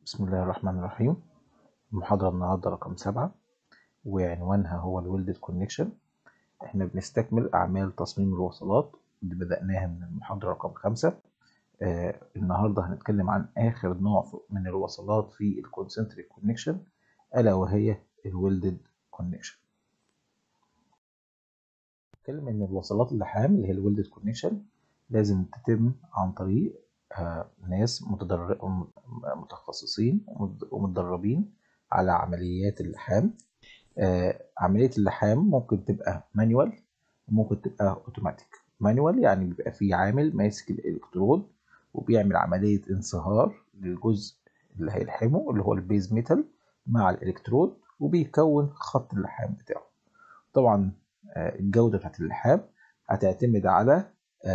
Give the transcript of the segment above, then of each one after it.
بسم الله الرحمن الرحيم المحاضرة النهاردة رقم سبعة وعنوانها هو الويلدد كونكشن احنا بنستكمل أعمال تصميم الوصلات اللي بدأناها من المحاضرة رقم خمسة آه النهاردة هنتكلم عن آخر نوع من الوصلات في الكونسنتريك كونكشن ألا وهي الويلدد كونكشن نتكلم إن الوصلات اللحام اللي هي الويلدد كونكشن لازم تتم عن طريق آه ناس متخصصين ومتدربين على عمليات اللحام آه عملية اللحام ممكن تبقى مانيوال وممكن تبقى اوتوماتيك مانيوال يعني بيبقى فيه عامل ماسك الالكترود وبيعمل عملية انصهار للجزء اللي هيلحمه اللي هو البيز ميتال مع الالكترود وبيكون خط اللحام بتاعه طبعا آه الجودة بتاعت اللحام هتعتمد على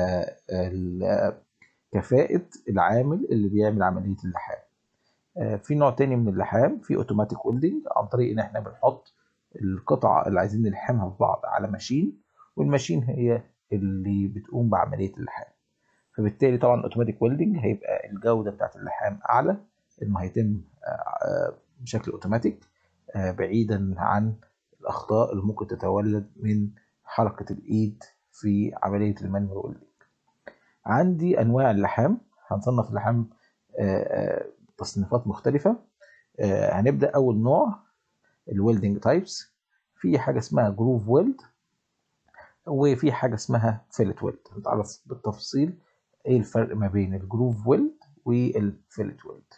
كفاءة العامل اللي بيعمل عملية اللحام في نوع تاني من اللحام في اوتوماتيك ويلدنج عن طريق ان احنا بنحط القطعة اللي عايزين نلحمها في بعض على ماشين والماشين هي اللي بتقوم بعملية اللحام فبالتالي طبعا الاوتوماتيك ويلدنج هيبقى الجودة بتاعت اللحام اعلى انه هيتم بشكل اوتوماتيك بعيدا عن الاخطاء اللي ممكن تتولد من حركة الايد في عملية المانوال ويلدنج عندي انواع اللحام هنصنف اللحام تصنيفات مختلفة هنبدأ أول نوع الويلدنج تايبس في حاجة اسمها جروف ويلد وفي حاجة اسمها فيلت ويلد هنتعرف بالتفصيل ايه الفرق ما بين الجروف ويلد والفيلت ويلد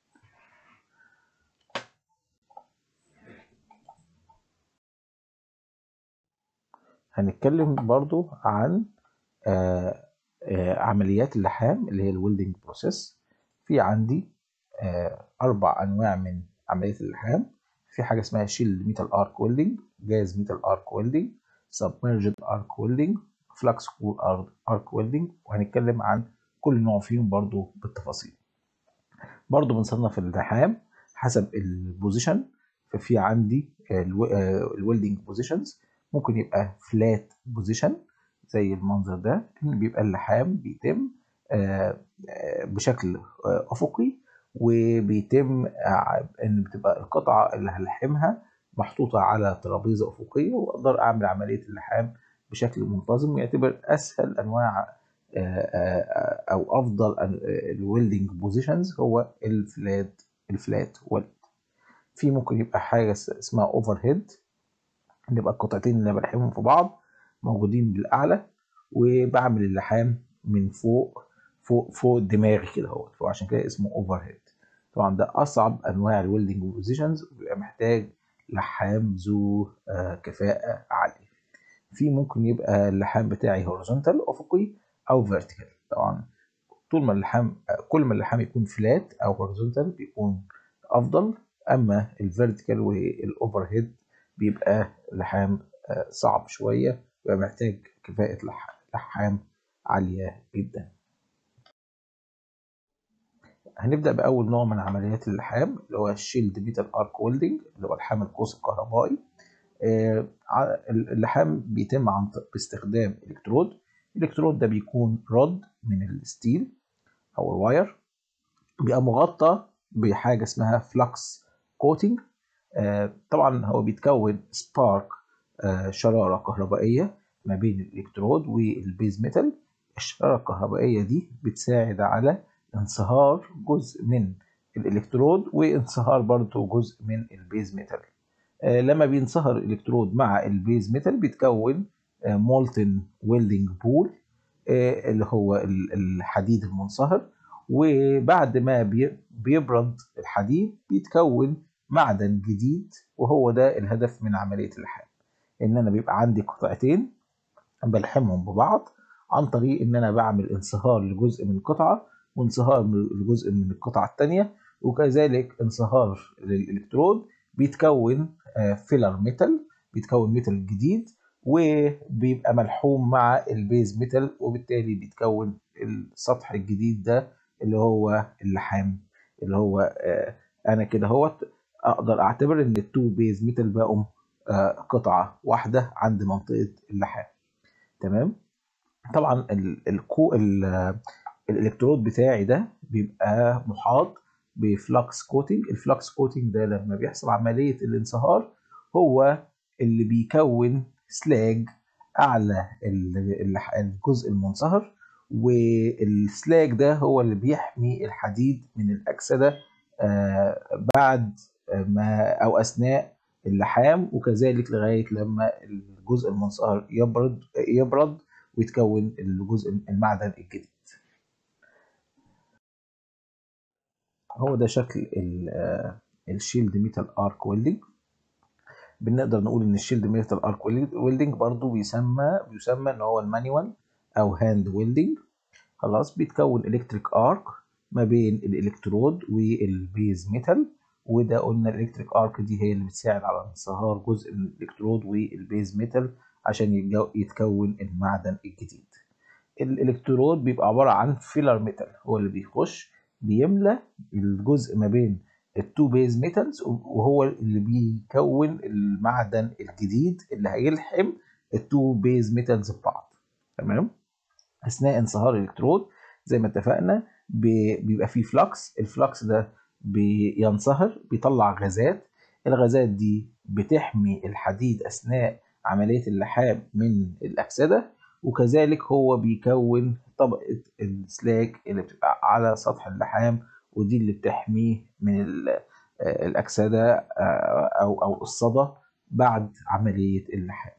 هنتكلم برضو عن آآ آآ عمليات اللحام اللي هي الويلدنج بروسيس في عندي أربع أنواع من عملية اللحام في حاجة اسمها شيل ميتال ارك ويلدنج جاز ميتال ارك ويلدنج سبمرجد ارك ويلدنج فلكس كول ارك ويلدنج وهنتكلم عن كل نوع فيهم برضو بالتفاصيل برضو بنصنف اللحام حسب البوزيشن ففي عندي الويلدنج بوزيشنز ممكن يبقى فلات بوزيشن زي المنظر ده بيبقى اللحام بيتم بشكل افقي وبيتم ان بتبقى القطعه اللي هلحمها محطوطه على ترابيزه افقيه واقدر اعمل عمليه اللحام بشكل منتظم ويعتبر اسهل انواع او افضل الويلدنج بوزيشنز هو الفلات الفلات ويلد في ممكن يبقى حاجه اسمها اوفر هيد نبقى القطعتين اللي بلحمهم في بعض موجودين بالاعلى وبعمل اللحام من فوق فوق فوق دماغي كده اهوت فعشان كده اسمه اوفر هيد طبعا ده اصعب انواع الويلدنج بوزيشنز وبيبقى محتاج لحام ذو آه كفاءه عاليه في ممكن يبقى اللحام بتاعي هوريزونتال افقي او فيرتيكال طبعا طول ما اللحام كل ما اللحام يكون فلات او هوريزونتال بيكون افضل اما الفيرتيكال والاوفر هيد بيبقى لحام آه صعب شويه بيبقى محتاج كفاءه لحام عاليه جدا هنبدأ بأول نوع من عمليات اللحام اللي هو الشيلد ميتال ارك ويلدنج اللي هو لحام القوس الكهربائي اللحام بيتم عن باستخدام الكترود الالكترود ده بيكون رد من الستيل او الواير بيبقى مغطى بحاجه اسمها فلكس كوتنج طبعا هو بيتكون سبارك شراره كهربائيه ما بين الالكترود والبيز ميتال الشراره الكهربائيه دي بتساعد على انصهار جزء من الالكترود وانصهار برضه جزء من البيز ميتال آه لما بينصهر الالكترود مع البيز ميتال بيتكون آه مولتن ويلدنج بول آه اللي هو الحديد المنصهر وبعد ما بيبرد الحديد بيتكون معدن جديد وهو ده الهدف من عملية اللحام ان انا بيبقى عندي قطعتين بلحمهم ببعض عن طريق ان انا بعمل انصهار لجزء من القطعه وانصهار لجزء من القطعة الثانية وكذلك انصهار للإلكترود بيتكون فيلر ميتال بيتكون ميتال جديد وبيبقى ملحوم مع البيز ميتال وبالتالي بيتكون السطح الجديد ده اللي هو اللحام اللي هو انا كده هوت اقدر اعتبر ان التو بيز ميتال بقوا قطعة واحدة عند منطقة اللحام تمام طبعا الكو الالكترود بتاعي ده بيبقى محاط بفلكس كوتنج الفلكس كوتنج ده لما بيحصل عمليه الانصهار هو اللي بيكون سلاج اعلى الجزء المنصهر والسلاج ده هو اللي بيحمي الحديد من الاكسده بعد ما او اثناء اللحام وكذلك لغايه لما الجزء المنصهر يبرد يبرد ويتكون الجزء المعدن الجديد هو ده شكل الشيلد ميتال ارك ويلدنج بنقدر نقول ان الشيلد ميتال ارك ويلدنج برضو بيسمى بيسمى ان هو المانيوال او هاند ويلدنج خلاص بيتكون الكتريك ارك ما بين الالكترود والبيز ميتال وده قلنا الالكتريك ارك دي هي اللي بتساعد على انصهار جزء من الالكترود والبيز ميتال عشان يتكون المعدن الجديد الالكترود بيبقى عباره عن فيلر ميتال هو اللي بيخش بيملى الجزء ما بين التو بيز ميتالز وهو اللي بيكون المعدن الجديد اللي هيلحم التو بيز ميتالز ببعض تمام اثناء انصهار الالكترود زي ما اتفقنا بيبقى فيه فلكس الفلكس ده بينصهر بيطلع غازات الغازات دي بتحمي الحديد اثناء عمليه اللحام من الاكسده وكذلك هو بيكون طبقه السلاج اللي بتبقى على سطح اللحام ودي اللي بتحميه من الاكسده او او الصدى بعد عمليه اللحام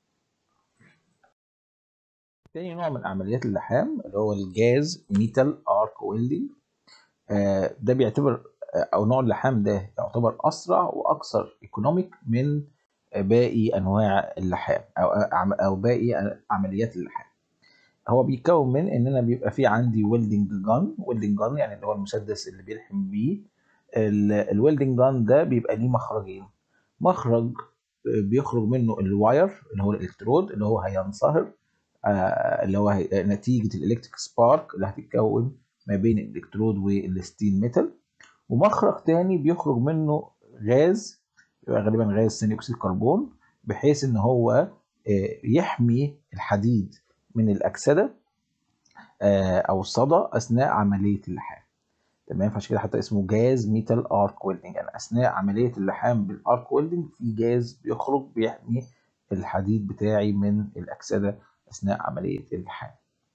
تاني نوع من عمليات اللحام اللي هو الجاز ميتال ارك ويلدنج ده بيعتبر او نوع اللحام ده يعتبر اسرع واكثر ايكونوميك من باقي انواع اللحام او او باقي عمليات اللحام هو بيتكون من ان انا بيبقى في عندي ويلدنج جان ويلدنج جان يعني اللي هو المسدس اللي بيلحم بيه الويلدنج جان ده بيبقى ليه مخرجين مخرج بيخرج منه الواير اللي هو الالكترود اللي هو هينصهر اللي هو هي نتيجه الالكتريك سبارك اللي هتتكون ما بين الالكترود والستيل ميتال ومخرج تاني بيخرج منه غاز يبقى غالبا غاز ثاني اكسيد الكربون بحيث ان هو يحمي الحديد من الاكسده او الصدى اثناء عمليه اللحام تمام فعشان كده حتى اسمه جاز ميتال ارك ويلدنج يعني اثناء عمليه اللحام بالارك ويلدنج في جاز بيخرج بيحمي الحديد بتاعي من الاكسده اثناء عمليه اللحام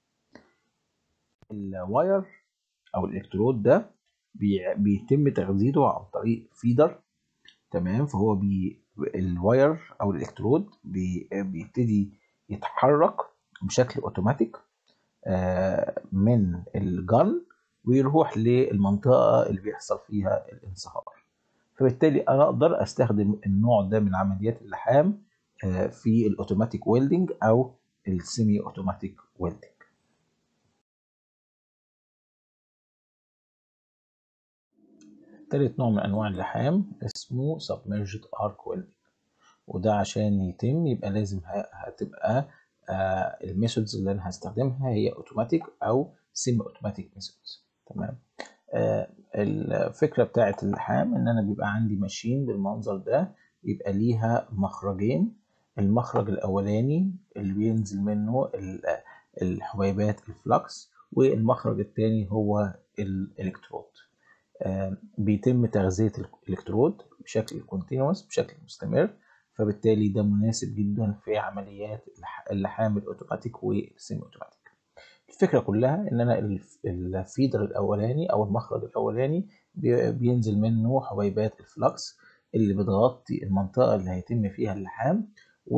الواير او الالكترود ده بيتم تغذيته عن طريق فيدر تمام فهو بي الواير او الالكترود بي بيبتدي يتحرك بشكل اوتوماتيك من الجن ويروح للمنطقه اللي بيحصل فيها الانصهار فبالتالي انا اقدر استخدم النوع ده من عمليات اللحام في الاوتوماتيك ويلدنج او السيمي اوتوماتيك ويلدنج تالت نوع من انواع اللحام اسمه submerged arc welding وده عشان يتم يبقى لازم هتبقى آه الميثودز اللي انا هستخدمها هي اوتوماتيك او سيمي اوتوماتيك ميثودز تمام آه الفكره بتاعه اللحام ان انا بيبقى عندي ماشين بالمنظر ده يبقى ليها مخرجين المخرج الاولاني اللي بينزل منه الحبيبات الفلكس والمخرج الثاني هو الالكترود آه بيتم تغذيه الالكترود بشكل كونتينوس بشكل مستمر فبالتالي ده مناسب جدا في عمليات اللحام الاوتوماتيك والسيمي اوتوماتيك الفكره كلها ان انا الفيدر الاولاني او المخرج الاولاني بينزل منه حبيبات الفلكس اللي بتغطي المنطقه اللي هيتم فيها اللحام و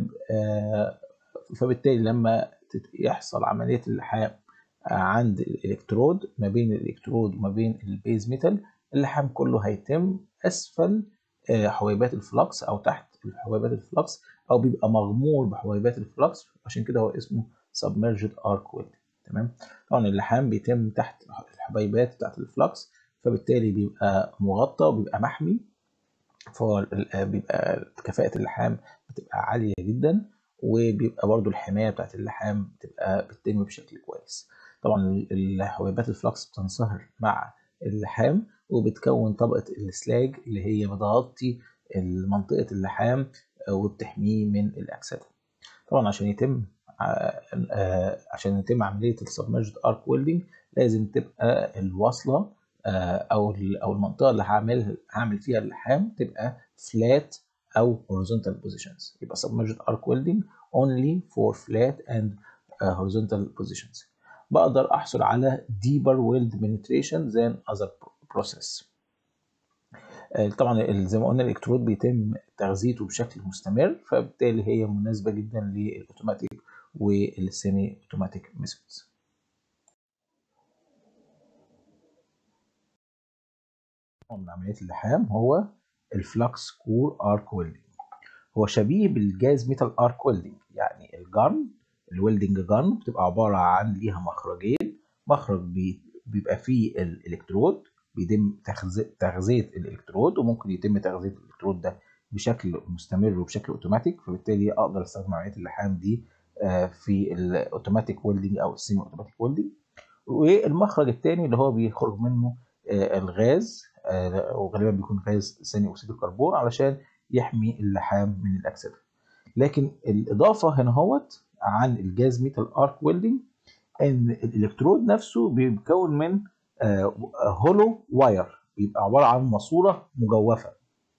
فبالتالي لما يحصل عمليه اللحام عند الالكترود ما بين الالكترود وما بين البيز ميتال اللحام كله هيتم اسفل حبيبات الفلكس او تحت حبيبات الفلكس او بيبقى مغمور بحبيبات الفلكس عشان كده هو اسمه submerged arc welding تمام طبعا اللحام بيتم تحت الحبيبات بتاعت الفلكس فبالتالي بيبقى مغطى وبيبقى محمي فهو بيبقى كفاءة اللحام بتبقى عالية جدا وبيبقى برضو الحماية بتاعت اللحام بتبقى بتتم بشكل كويس طبعا الحبيبات الفلكس بتنصهر مع اللحام وبتكون طبقة السلاج اللي هي بتغطي منطقة اللحام وبتحميه من الأكسدة طبعا عشان يتم عشان يتم عملية السبمرجد ارك ويلدنج لازم تبقى الوصلة او او المنطقه اللي هعمل هعمل فيها اللحام تبقى فلات او horizontal positions يبقى submerged arc welding only for flat and uh, horizontal positions بقدر احصل على deeper weld penetration than other process طبعا زي ما قلنا الالكترود بيتم تغذيته بشكل مستمر فبالتالي هي مناسبه جدا للاوتوماتيك والسيمي اوتوماتيك ميثودز من عمليات اللحام هو الفلكس كور ارك ويلدنج هو شبيه بالجاز ميتال ارك ويلدنج يعني الجرن الويلدنج جرن بتبقى عباره عن ليها مخرجين مخرج بيبقى فيه الالكترود بيتم تغذيه الالكترود وممكن يتم تغذيه الالكترود ده بشكل مستمر وبشكل اوتوماتيك فبالتالي اقدر استخدم عمليه اللحام دي في الاوتوماتيك ويلدنج او السيمي اوتوماتيك ويلدنج والمخرج الثاني اللي هو بيخرج منه الغاز وغالبا بيكون غاز ثاني اكسيد الكربون علشان يحمي اللحام من الاكسده لكن الاضافه هنا هوت عن الجاز ميتال ارك ويلدنج ان الالكترود نفسه بيتكون من هولو واير بيبقى عباره عن ماسوره مجوفه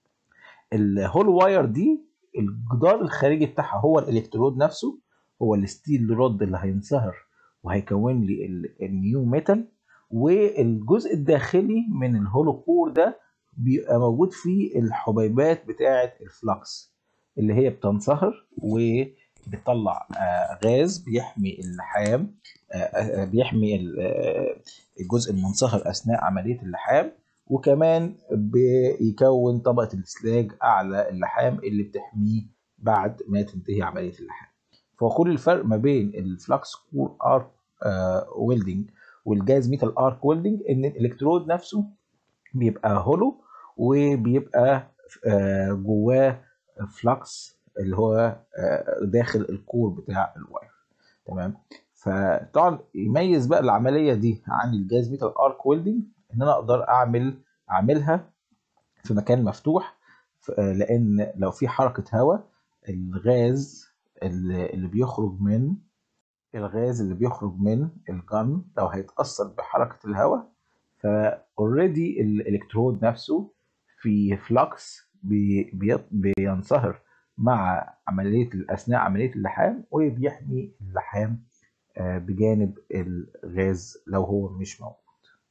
الهولو واير دي الجدار الخارجي بتاعها هو الالكترود نفسه هو الستيل رود اللي هينصهر وهيكون لي النيو ميتال والجزء الداخلي من الهولو كور ده بيبقى موجود فيه الحبيبات بتاعه الفلكس اللي هي بتنصهر وبتطلع غاز بيحمي اللحام بيحمي الجزء المنصهر اثناء عمليه اللحام وكمان بيكون طبقه السلاج اعلى اللحام اللي بتحميه بعد ما تنتهي عمليه اللحام فهو كل الفرق ما بين الفلكس كور ارك ويلدنج والجاز ميتال ارك ويلدنج ان الالكترود نفسه بيبقى هولو وبيبقى جواه فلكس اللي هو داخل الكور بتاع الواير تمام فطبعا يميز بقى العمليه دي عن الجاز ميتال ارك ويلدنج ان انا اقدر اعمل اعملها في مكان مفتوح لان لو في حركه هواء الغاز اللي بيخرج من الغاز اللي بيخرج من الجن لو هيتاثر بحركه الهواء فاوريدي الالكترود نفسه في فلكس بي بينصهر مع عمليه اثناء عمليه اللحام وبيحمي اللحام بجانب الغاز لو هو مش موجود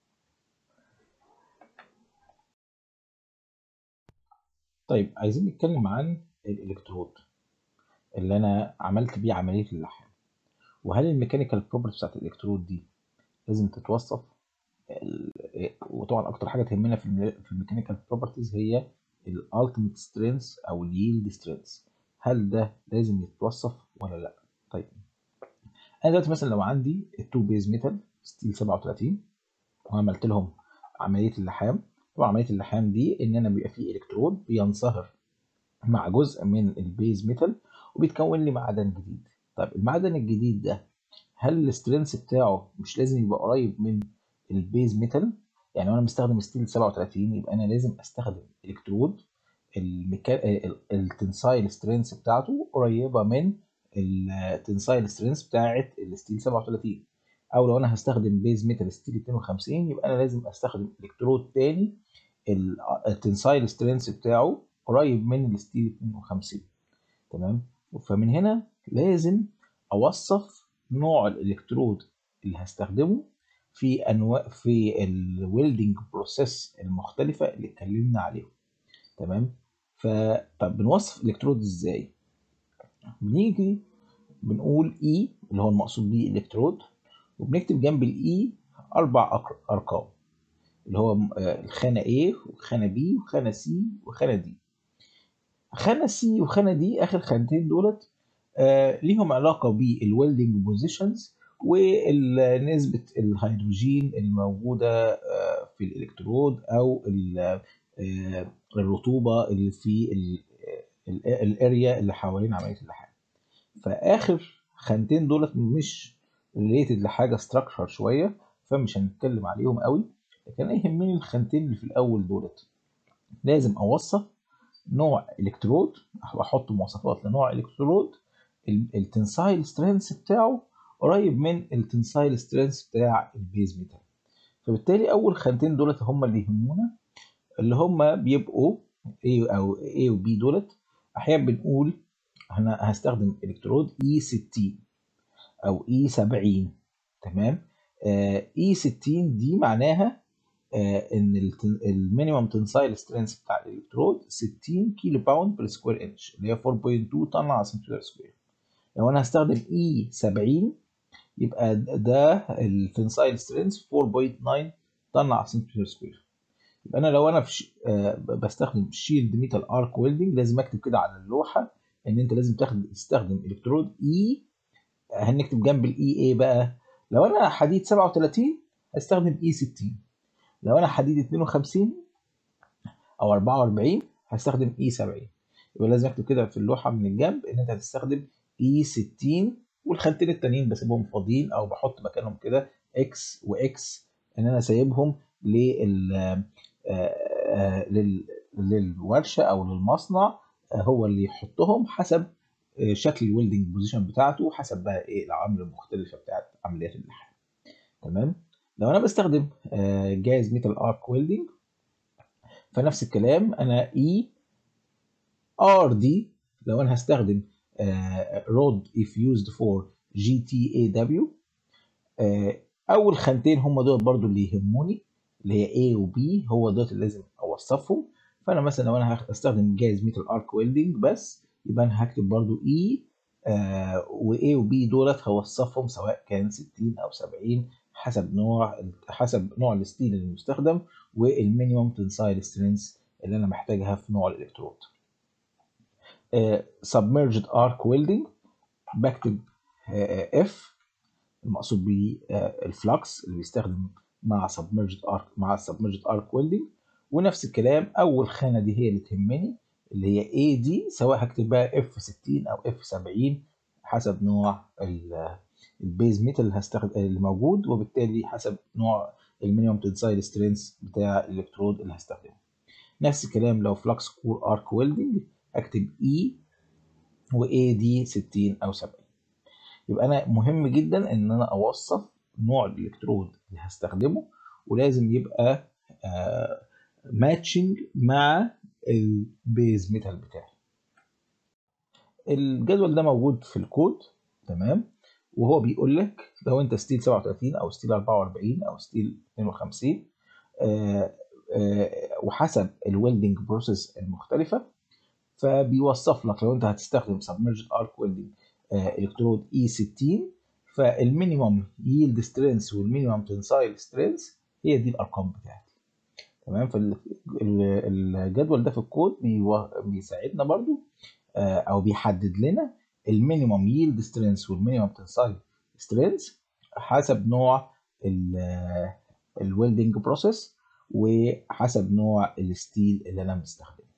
طيب عايزين نتكلم عن الالكترود اللي انا عملت بيه عمليه اللحام وهل الميكانيكال بروبرتي بتاعت الالكترود دي لازم تتوصف وطبعا اكتر حاجه تهمنا في في الميكانيكال بروبرتيز هي الالتيميت سترينث او اليلد سترينث هل ده لازم يتوصف ولا لا طيب انا دلوقتي مثلا لو عندي التو بيز ميتال ستيل 37 وعملت لهم عمليه اللحام طبعا عمليه اللحام دي ان انا بيبقى فيه الكترود بينصهر مع جزء من البيز ميتال وبيتكون لي معدن جديد طيب المعدن الجديد ده هل السترينث بتاعه مش لازم يبقى قريب من البيز ميتال يعني وانا مستخدم ستيل 37 يبقى انا لازم استخدم الكترود الميكا... التنسايل سترينث بتاعته قريبه من التنسايل سترينث بتاعه الستيل 37 او لو انا هستخدم بيز ميتال ستيل 52 يبقى انا لازم استخدم الكترود تاني التنسايل سترينث بتاعه قريب من الستيل 52 تمام فمن هنا لازم اوصف نوع الالكترود اللي هستخدمه في انواع في الويلدنج بروسيس المختلفه اللي اتكلمنا عليهم تمام فطب بنوصف الالكترود ازاي بنيجي بنقول اي e اللي هو المقصود بيه الكترود وبنكتب جنب الاي اربع ارقام اللي هو الخانه A وخانه B وخانه C وخانه D خانه C وخانه D اخر خانتين دولت آه ليهم علاقه بالويلدنج بوزيشنز ونسبه الهيدروجين الموجوده آه في الالكترود او آه الرطوبه اللي في الاريا اللي حوالين عمليه اللحام فاخر خانتين دولت مش ريليتد لحاجه ستراكشر شويه فمش هنتكلم عليهم قوي لكن يهمني الخانتين اللي في الاول دولت لازم اوصف نوع الكترود واحط مواصفات لنوع الكترود التنسايل سترينث بتاعه قريب من التنسايل سترينث بتاع البيز ميتال فبالتالي اول خانتين دولت هم اللي يهمونا اللي هم بيبقوا A او A و B دولت احيانا بنقول انا هستخدم الكترود E 60 او E 70 تمام آه E 60 دي معناها آه ان المينيمم تنسايل سترينث بتاع الالكترود 60 كيلو باوند بير سكوير انش اللي هي 4.2 طن على سنتيمتر سكوير لو انا هستخدم E 70 يبقى ده التنسايل سترينث 4.9 طن على سنتيمتر سكوير يبقى انا لو انا في آه بستخدم شيلد ميتال ارك ويلدنج لازم اكتب كده على اللوحه ان انت لازم تستخدم الكترود اي هنكتب جنب الاي ايه بقى لو انا حديد 37 هستخدم اي 60 لو انا حديد 52 او 44 هستخدم اي 70 يبقى لازم اكتب كده في اللوحه من الجنب ان انت هتستخدم اي 60 والخانتين التانيين بسيبهم فاضيين او بحط مكانهم كده اكس واكس ان انا سايبهم لل للورشه او للمصنع هو اللي يحطهم حسب شكل الويلدنج بوزيشن بتاعته حسب بقى ايه العوامل المختلفه بتاعت عمليات اللحام تمام لو انا بستخدم جاز ميتال ارك ويلدنج فنفس الكلام انا اي ار دي لو انا هستخدم رود if used for GTAW اول خانتين هم دول برضو اللي يهموني اللي هي A و B هو دول اللي لازم اوصفهم فانا مثلا لو انا هستخدم جاز ميتال ارك ويلدنج بس يبقى انا هكتب برضو E آه و A و B دولت هوصفهم سواء كان 60 او 70 حسب نوع حسب نوع الستيل المستخدم والمينيموم تنسايل سترينث اللي انا محتاجها في نوع الالكترود. آه submerged arc welding بكتب آه F المقصود بيه الفلكس اللي بيستخدم مع submerged arc مع submerged arc welding ونفس الكلام اول خانه دي هي اللي تهمني اللي هي A دي سواء هكتب بقى F60 او F70 حسب نوع البيز ميتال اللي هستخدم اللي موجود وبالتالي حسب نوع المينيمم تنسايل سترينث بتاع الالكترود اللي هستخدمه نفس الكلام لو فلكس كور ارك ويلدنج اكتب E و A دي 60 او 70 يبقى انا مهم جدا ان انا اوصف نوع الالكترود اللي هستخدمه ولازم يبقى آه ماتشنج مع البيز ميتال بتاعي الجدول ده موجود في الكود تمام وهو بيقول لك لو انت ستيل 37 او ستيل 44 او ستيل 52 آه آه وحسب الويلدنج بروسيس المختلفه فبيوصف لك لو انت هتستخدم سبمرجد ارك ويلدنج الكترود اي 60 فالمينيمم ييلد سترينث والمينيمم تنسايل سترينث هي دي الارقام بتاعتي تمام فالجدول ده في الكود بيساعدنا برضو او بيحدد لنا المينيمم ييلد سترينث والمينيمم تنسايل سترينث حسب نوع الويلدنج بروسيس وحسب نوع الستيل اللي انا مستخدمه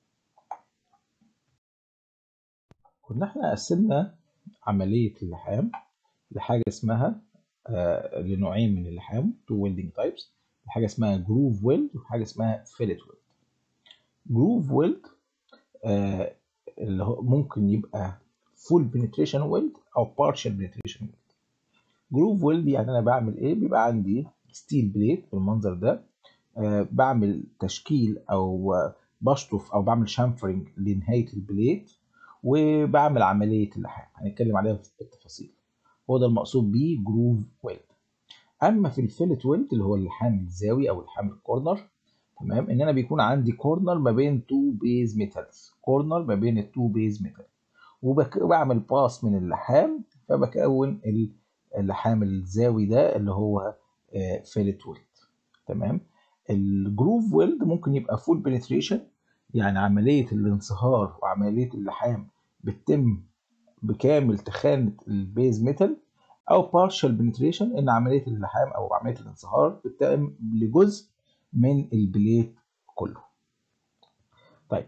كنا احنا قسمنا عملية اللحام لحاجة اسمها آه لنوعين من اللحام تو ويلدنج تايبس حاجة اسمها جروف ويلد وحاجة اسمها فيلت ويلد جروف ويلد آه اللي هو ممكن يبقى فول بنتريشن ويلد او بارشال بنتريشن ويلد جروف ويلد يعني انا بعمل ايه بيبقى عندي ستيل بليت بالمنظر ده آه بعمل تشكيل او بشطف او بعمل شامفرنج لنهاية البليت وبعمل عملية اللحام هنتكلم عليها بالتفاصيل هو ده المقصود بيه جروف ويلد اما في الفيلت ويلد اللي هو اللحام الزاوي او اللحام الكورنر تمام ان انا بيكون عندي كورنر ما بين تو بيز ميتالز كورنر ما بين التو بيز ميتال وبعمل باس من اللحام فبكون اللحام الزاوي ده اللي هو فيلت ويلد تمام الجروف ويلد ممكن يبقى فول بنتريشن يعني عملية الانصهار وعملية اللحام بتتم بكامل تخانة البيز ميتال أو partial penetration إن عملية اللحام أو عملية الانصهار بتتم لجزء من البليت كله. طيب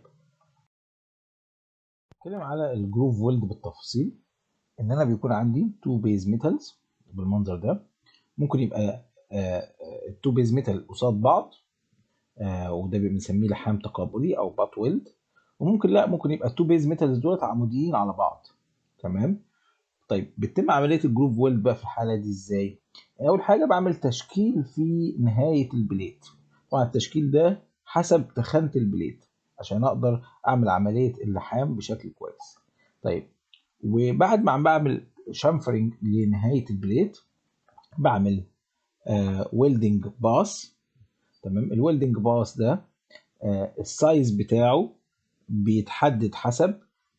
نتكلم على الجروف ويلد بالتفصيل إن أنا بيكون عندي تو بيز ميتالز بالمنظر ده ممكن يبقى التو بيز ميتال قصاد بعض آه وده بنسميه لحام تقابلي او بات ويلد وممكن لا ممكن يبقى التو بيز ميتالز دولت عموديين على بعض تمام طيب بتتم عمليه الجروف ويلد بقى في الحاله دي ازاي اول حاجه بعمل تشكيل في نهايه البليت طبعا التشكيل ده حسب تخانه البليت عشان اقدر اعمل عمليه اللحام بشكل كويس طيب وبعد ما عم بعمل شامفرنج لنهايه البليت بعمل ويلدنج باس تمام الويلدنج باس ده آه السايز بتاعه بيتحدد حسب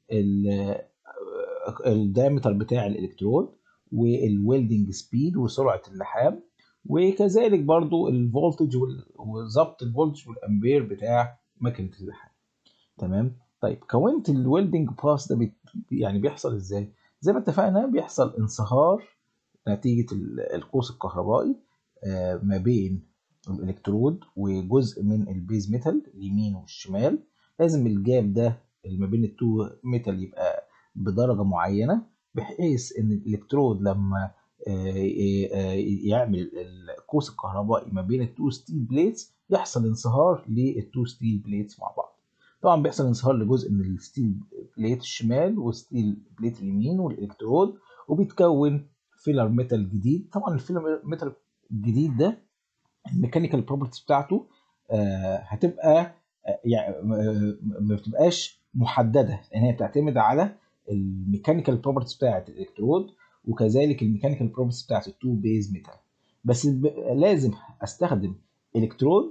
الدايمتر بتاع الالكترود والويلدنج سبيد وسرعه اللحام وكذلك برضو الفولتج وظبط الفولتج والامبير بتاع ماكينه اللحام تمام طيب كونت الويلدنج باس ده بي يعني بيحصل ازاي زي ما اتفقنا بيحصل انصهار نتيجه القوس الكهربائي ما بين الالكترود وجزء من البيز ميتال اليمين والشمال لازم الجاب ده اللي ما بين التو ميتال يبقى بدرجه معينه بحيث ان الالكترود لما يعمل القوس الكهربائي ما بين التو ستيل بليتس يحصل انصهار للتو ستيل بليتس مع بعض طبعا بيحصل انصهار لجزء من الستيل بليت الشمال والستيل بليت اليمين والالكترود وبيتكون فيلر ميتال جديد طبعا الفيلر ميتال الجديد ده الميكانيكال بروبرتيز بتاعته هتبقى يعني ما بتبقاش محدده لان هي بتعتمد على الميكانيكال بروبرتيز بتاعت الالكترود وكذلك الميكانيكال بروبرتيز بتاعت التو بيز ميتال بس لازم استخدم الكترود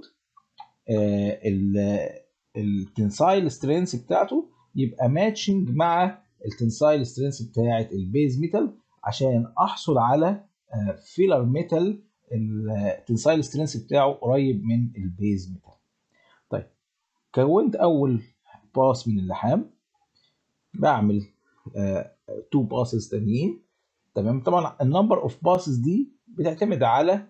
التنسايل سترينث بتاعته يبقى ماتشنج مع التنسايل سترينث بتاعت البيز ميتال عشان احصل على فيلر ميتال التنسايل سترينث بتاعه قريب من البيز ميتال طيب كونت اول باس من اللحام بعمل تو باسز تانيين تمام طبعا النمبر اوف باسز دي بتعتمد على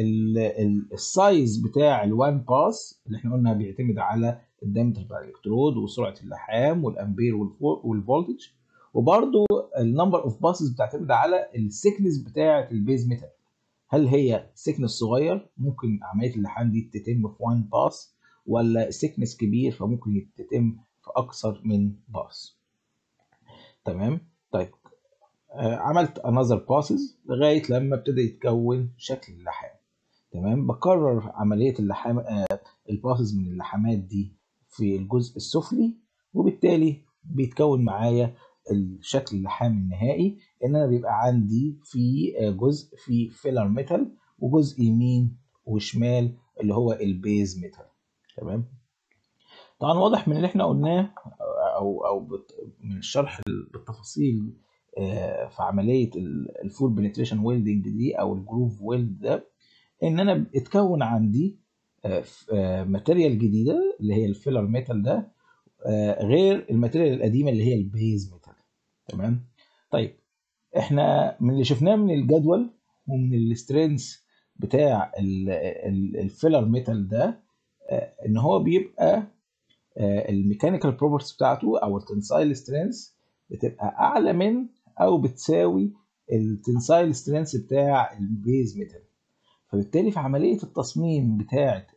السايز بتاع الوان باس اللي احنا قلنا بيعتمد على الدايمتر بتاع الالكترود وسرعه اللحام والامبير والفولتج وبرده النمبر اوف باسز بتعتمد على السكنس بتاعه البيز ميتال هل هي سكنس صغير ممكن عمليه اللحام دي تتم في وان باس ولا سكنس كبير فممكن تتم في اكثر من باس تمام طيب آه عملت انذر باسز لغايه لما ابتدى يتكون شكل اللحام تمام بكرر عمليه اللحام آه الباسز من اللحامات دي في الجزء السفلي وبالتالي بيتكون معايا الشكل اللحام النهائي ان انا بيبقى عندي في جزء في فيلر ميتال وجزء يمين وشمال اللي هو البيز ميتال تمام طبعا واضح من اللي احنا قلناه او او من الشرح بالتفاصيل في عمليه الفول بنتريشن ويلدنج دي او الجروف ويلد ده ان انا اتكون عندي ماتيريال جديده اللي هي الفيلر ميتال ده غير الماتيريال القديمه اللي هي البيز ميتال تمام طيب احنا من اللي شفناه من الجدول ومن السترينث بتاع الفيلر ميتال ده ان هو بيبقى الميكانيكال بروبرتيز بتاعته او التنسايل سترينث بتبقى اعلى من او بتساوي التنسايل سترينث بتاع البيز ميتال فبالتالي في عمليه التصميم بتاعه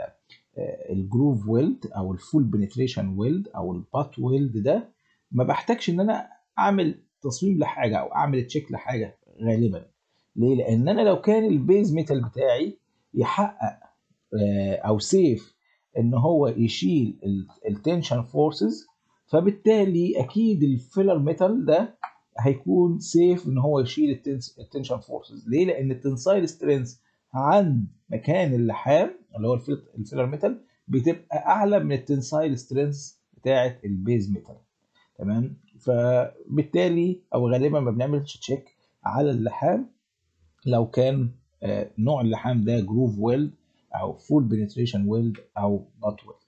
الجروف ويلد او الفول بنتريشن ويلد او البات ويلد ده ما بحتاجش ان انا اعمل تصميم لحاجه او اعمل تشيك لحاجه غالبا ليه لان انا لو كان البيز ميتال بتاعي يحقق او سيف ان هو يشيل التنشن فورسز فبالتالي اكيد الفيلر ميتال ده هيكون سيف ان هو يشيل التنشن فورسز ليه لان التنسايل سترينث عند مكان اللحام اللي هو الفيلر ميتال بتبقى اعلى من التنسايل سترينث بتاعه البيز ميتال تمام فبالتالي او غالبا ما بنعملش تشيك على اللحام لو كان نوع اللحام ده جروف ويلد او فول بنتريشن ويلد او بات ويلد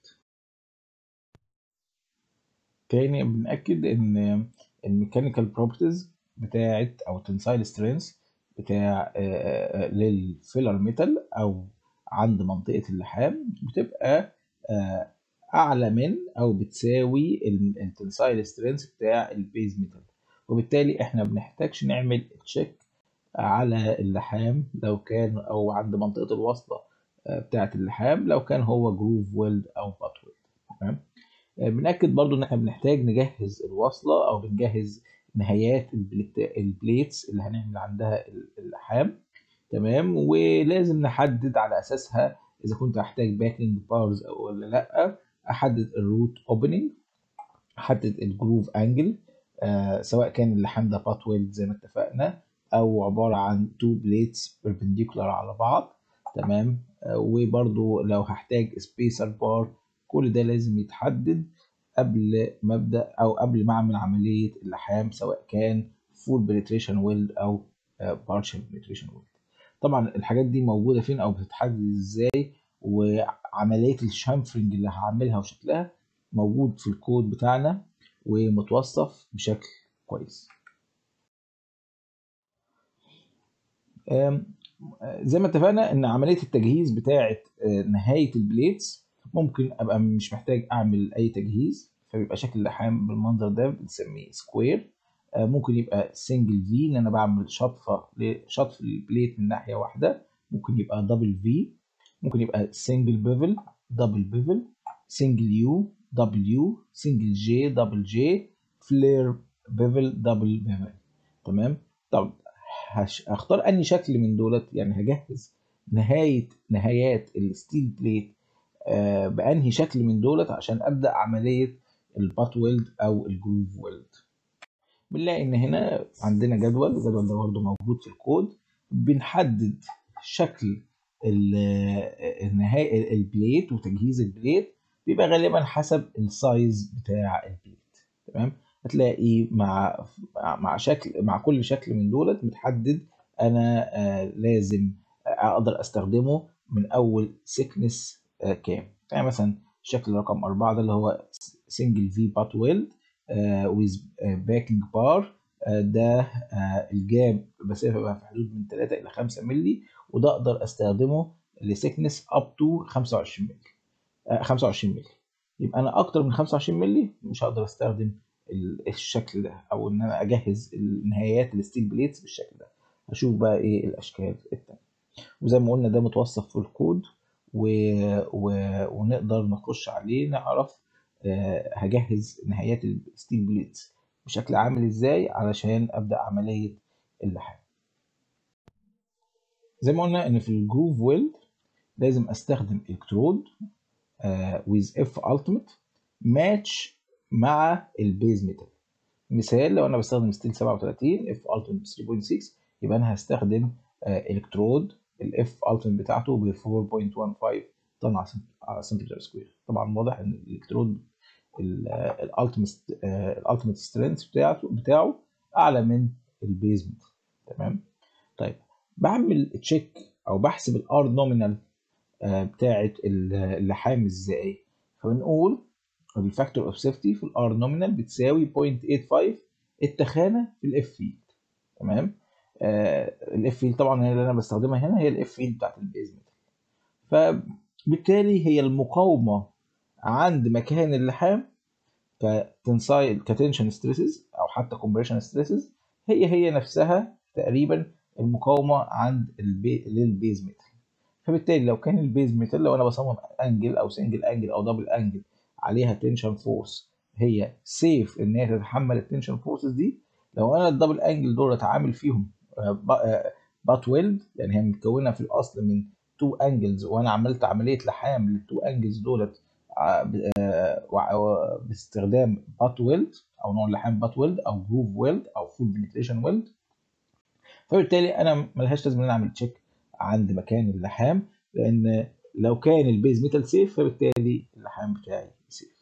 تاني بنأكد ان الميكانيكال بروبرتيز بتاعت او تنسايل سترينث بتاع للفيلر ميتال او عند منطقه اللحام بتبقى اعلى من او بتساوي التنسايل سترينث بتاع البيز ميتال وبالتالي احنا بنحتاجش نعمل تشيك على اللحام لو كان او عند منطقه الوصله بتاعه اللحام لو كان هو جروف ويلد او بات ويلد تمام بنأكد برضو ان احنا بنحتاج نجهز الوصله او بنجهز نهايات البليتس اللي هنعمل عندها اللحام تمام ولازم نحدد على اساسها اذا كنت هحتاج باكلينج بارز او ولا لا احدد الروت اوبننج احدد الجروف انجل آه سواء كان اللحام ده بات ويلد زي ما اتفقنا او عباره عن تو بليتس بيربنديكولار على بعض تمام آه وبرضو لو هحتاج سبيسر بار كل ده لازم يتحدد قبل ما ابدا او قبل ما اعمل عمليه اللحام سواء كان فول بنتريشن ويلد او بارشل بنتريشن ويلد طبعا الحاجات دي موجوده فين او بتتحدد ازاي وعمليه الشامفرنج اللي هعملها وشكلها موجود في الكود بتاعنا ومتوصف بشكل كويس زي ما اتفقنا ان عمليه التجهيز بتاعه نهايه البليتس ممكن ابقى مش محتاج اعمل اي تجهيز فبيبقى شكل اللحام بالمنظر ده بنسميه سكوير ممكن يبقى سنجل في ان انا بعمل شطفه شطف البليت من ناحيه واحده ممكن يبقى دبل في ممكن يبقى سنجل بيفل دبل بيفل سنجل يو دبليو سنجل جي دبل جي فلير بيفل دبل بيفل تمام طب هختار اني شكل من دولت يعني هجهز نهايه نهايات الستيل بليت آه بانهي شكل من دولت عشان ابدا عمليه البات ويلد او الجروف ويلد بنلاقي ان هنا عندنا جدول الجدول ده برضه موجود في الكود بنحدد شكل النهاية البليت وتجهيز البليت بيبقى غالبا حسب السايز بتاع البليت تمام هتلاقي مع مع شكل مع كل شكل من دولت متحدد انا آه لازم اقدر استخدمه من اول سيكنس آه كام يعني مثلا الشكل رقم أربعة ده اللي هو سنجل في بات ويلد ويز باكينج بار ده آه الجاب مسافه بقى في حدود من 3 الى 5 مللي وده اقدر استخدمه لسكنس اب تو 25 مللي آه 25 مللي يبقى انا اكتر من 25 مللي مش هقدر استخدم الشكل ده او ان انا اجهز نهايات الستيل بليتس بالشكل ده هشوف بقى ايه الاشكال التانية وزي ما قلنا ده متوصف في الكود و... و... ونقدر نخش عليه نعرف آه هجهز نهايات الستيل بليتس بشكل عامل ازاي علشان ابدا عمليه اللحام زي ما قلنا ان في الجروف ويلد لازم استخدم الكترود ويز اف التيميت ماتش مع البيز ميتال مثال لو انا بستخدم ستيل 37 اف التيميت 3.6 يبقى انا هستخدم الكترود الاف التيميت بتاعته ب 4.15 طن على سنتيمتر سكوير طبعا واضح ان الالكترود الالتيميت الالتيميت سترينث بتاعته بتاعه اعلى من البيز ميتال تمام طيب بعمل تشيك او بحسب الار نومينال بتاعه اللحام ازاي فبنقول الفاكتور اوف سيفتي في الار نومينال بتساوي 0.85 التخانه في الاف فيلد تمام الاف فيلد طبعا اللي انا بستخدمها هنا هي الاف فيلد بتاعت البيز ميتال فبالتالي هي المقاومه عند مكان اللحام كتنسايل كتنشن ستريسز او حتى كومبريشن ستريسز هي هي نفسها تقريبا المقاومه عند البي... للبيز ميتال فبالتالي لو كان البيز ميتال لو انا بصمم انجل او سنجل انجل او دبل انجل عليها تنشن فورس هي سيف ان هي تتحمل التنشن فورسز دي لو انا الدبل انجل دول اتعامل فيهم بات ويلد يعني هي متكونه في الاصل من تو انجلز وانا عملت عمليه لحام للتو انجلز دولت باستخدام بات ويلد او نوع اللحام بات ويلد او جروف ويلد او فول بنتريشن ويلد فبالتالي انا ملهاش لازم ان انا اعمل تشيك عند مكان اللحام لان لو كان البيز ميتال سيف فبالتالي اللحام بتاعي سيف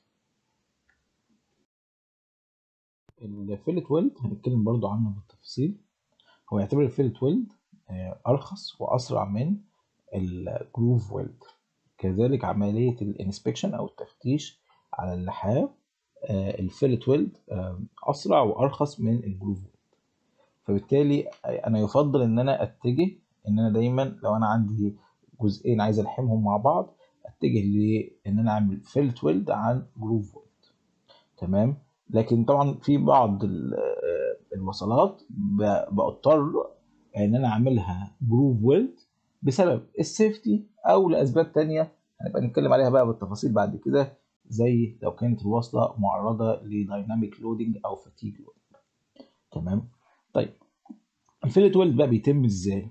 الفيلت ويلد هنتكلم برضو عنه بالتفصيل هو يعتبر الفيلت ويلد ارخص واسرع من الجروف ويلد كذلك عملية الانسبكشن أو التفتيش على اللحام الفيلت ويلد أسرع وأرخص من الجروف ويلد فبالتالي أنا يفضل إن أنا أتجه إن أنا دايما لو أنا عندي جزئين عايز ألحمهم مع بعض أتجه لإن أنا أعمل فيلت ويلد عن جروف ويلد تمام لكن طبعا في بعض الوصلات بضطر إن أنا أعملها جروف ويلد بسبب السيفتي او لاسباب تانية هنبقى نتكلم عليها بقى بالتفاصيل بعد كده زي لو كانت الوصله معرضه لدايناميك لودنج او فاتيج لودنج تمام طيب الفيلت ويلد بقى بيتم ازاي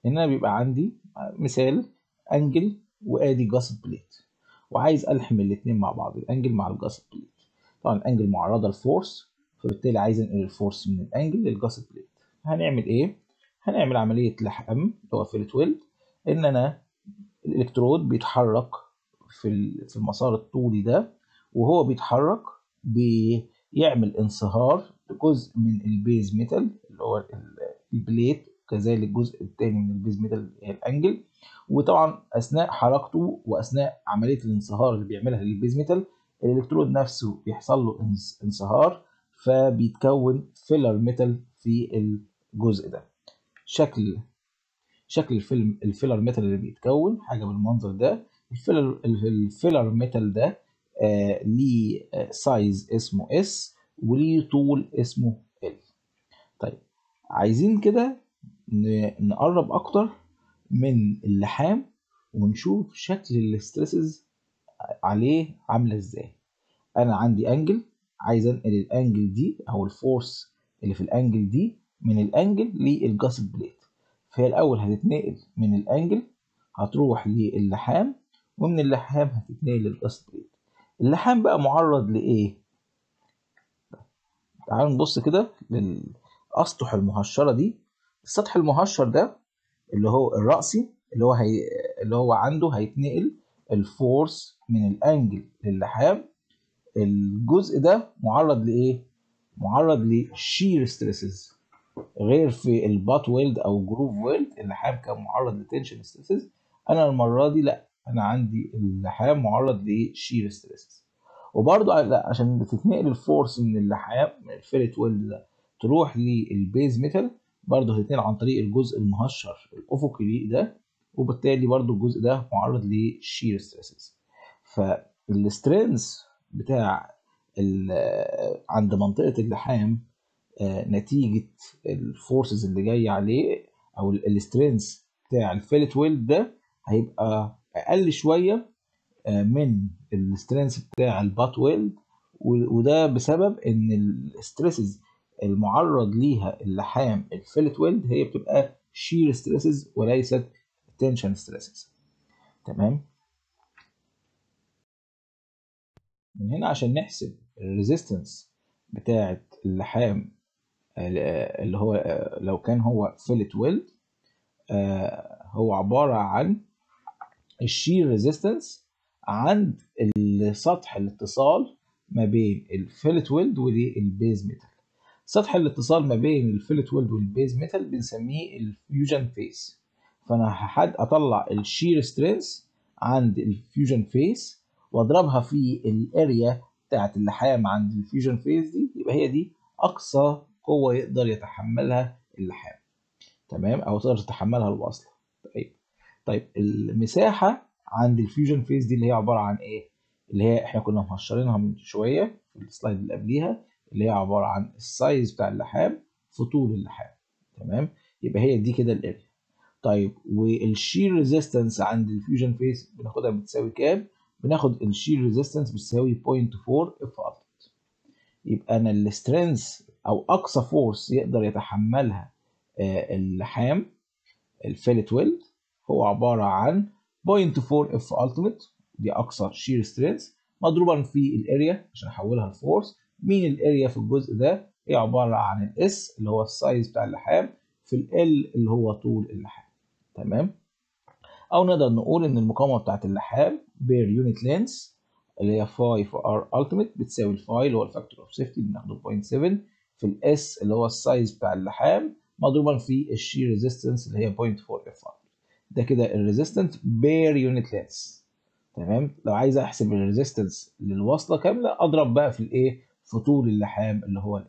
ان انا بيبقى عندي مثال انجل وادي جاست بليت وعايز الحم الاثنين مع بعض الانجل مع الجاست بليت طبعا الانجل معرضه لفورس فبالتالي عايز انقل الفورس من الانجل للجاست بليت هنعمل ايه هنعمل عمليه لحم اللي هو فيلت ويلد ان انا الالكترود بيتحرك في في المسار الطولي ده وهو بيتحرك بيعمل انصهار لجزء من البيز ميتال اللي هو البليت كذلك الجزء الثاني من البيز ميتال هي الانجل وطبعا اثناء حركته واثناء عمليه الانصهار اللي بيعملها للبيز ميتال الالكترود نفسه بيحصل له انصهار فبيتكون فيلر ميتال في الجزء ده شكل شكل الفيلم الفيلر ميتال اللي بيتكون حاجه بالمنظر ده الفيلر الفيلر ميتال ده آه ليه آه سايز اسمه اس وليه طول اسمه ال طيب عايزين كده نقرب اكتر من اللحام ونشوف شكل الاسترسز عليه عامله ازاي انا عندي انجل عايز انقل الانجل دي او الفورس اللي في الانجل دي من الانجل للجاست بليت فهي الاول هتتنقل من الانجل هتروح للحام ومن اللحام هتتنقل للجاست بليت اللحام بقى معرض لايه تعالوا نبص كده للاسطح المهشره دي السطح المهشر ده اللي هو الرأسي اللي هو هي اللي هو عنده هيتنقل الفورس من الانجل للحام الجزء ده معرض لايه معرض لشير ستريسز غير في البات ويلد او جروف ويلد اللحام كان معرض لتنشن ستريسز انا المره دي لا انا عندي اللحام معرض لشير ستريسز وبرضه لا عشان تتنقل الفورس من اللحام من الفيلت ويلد ده تروح للبيز ميتال برضه هتتنقل عن طريق الجزء المهشر الافقي ده وبالتالي برضه الجزء ده معرض لشير ستريسز فالسترينث بتاع عند منطقه اللحام نتيجه الفورسز اللي جايه عليه او السترينث بتاع الفيلت ويلد ده هيبقى اقل شويه من السترينث بتاع البات ويلد وده بسبب ان الستريسز المعرض ليها اللحام الفيلت ويلد هي بتبقى شير ستريسز وليست تنشن ستريسز تمام من هنا عشان نحسب الريزيستنس بتاعه اللحام اللي هو لو كان هو فيلت ويلد هو عبارة عن الشير ريزيستنس عند سطح الاتصال ما بين الفيلت ويلد والبيز ميتال سطح الاتصال ما بين الفيلت ويلد والبيز ميتال بنسميه الفيوجن فيس فانا هحد اطلع الشير سترينث عند الفيوجن فيس واضربها في الاريا بتاعت اللحام عند الفيوجن فيس دي يبقى هي دي اقصى قوه يقدر يتحملها اللحام تمام او تقدر تتحملها الوصله طيب طيب المساحه عند الفيوجن فيس دي اللي هي عباره عن ايه اللي هي احنا كنا مهشرينها من شويه في السلايد اللي قبليها اللي هي عباره عن السايز بتاع اللحام في طول اللحام تمام يبقى هي دي كده الاريا طيب والشير ريزيستنس عند الفيوجن فيس بناخدها بتساوي كام بناخد الشير ريزيستنس بتساوي 0.4 اف الت يبقى انا السترينث او اقصى فورس يقدر يتحملها اللحام الفيلت ويلد هو عباره عن 0.4 اف التيميت دي اقصى شير سترينث مضروبا في الاريا عشان احولها لفورس مين الاريا في الجزء ده هي عباره عن الاس اللي هو السايز بتاع اللحام في ال اللي هو طول اللحام تمام او نقدر نقول ان المقاومه بتاعت اللحام بير يونت لينس اللي هي فاي في ار التيميت بتساوي الفاي اللي هو الفاكتور اوف سيفتي بناخده 0.7 في الاس اللي هو السايز بتاع اللحام مضروبا في الشير ريزيستنس اللي هي 0.4 اف ده كده الريزيستنس بير يونت لينس تمام لو عايز احسب الريزيستنس للوصله كامله اضرب بقى في الايه في طول اللحام اللي هو ال